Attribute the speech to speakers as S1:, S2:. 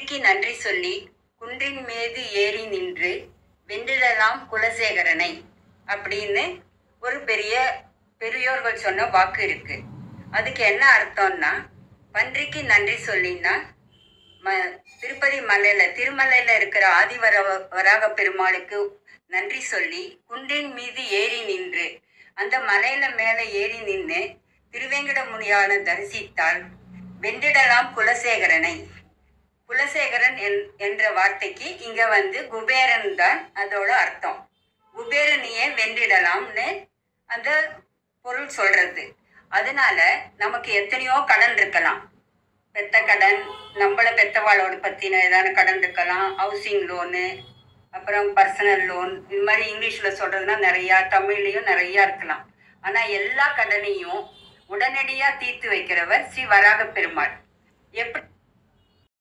S1: பன்றிக்கு நன்றி சொல்லி குன்றின் மீது ஏறி நின்று வென்றிடலாம் குலசேகரனை அப்படின்னு ஒரு பெரிய பெரியோர்கள் சொன்ன வாக்கு இருக்கு அதுக்கு என்ன அர்த்தம்னா பன்றிக்கு நன்றி சொல்லினா ம திருப்பதி மலையில திருமலையில இருக்கிற ஆதிவர வராக பெருமாளுக்கு நன்றி சொல்லி குன்றின் மீது ஏறி நின்று அந்த மலையில மேல ஏறி நின்று திருவேங்கடமுனியான தரிசித்தால் வென்றிடலாம் குலசேகரனை குலசேகரன் என்- என்ற வார்த்தைக்கு இங்க வந்து குபேரன் தான் அதோட அர்த்தம் குபேரனையே வென்றிடலாம்னு அந்த பொருள் சொல்றது அதனால நமக்கு எத்தனையோ கடன் இருக்கலாம் பெத்த கடன் நம்மள பெத்தவாளோட பத்தின ஏதாவது கடன் இருக்கலாம் ஹவுசிங் லோனு அப்புறம் பர்சனல் லோன் இது மாதிரி இங்கிலீஷ்ல சொல்றதுன்னா நிறையா தமிழ்லயும் நிறையா இருக்கலாம் ஆனா எல்லா கடனையும் உடனடியா தீர்த்து வைக்கிறவர் ஸ்ரீ வராக பெருமாள் எப்படி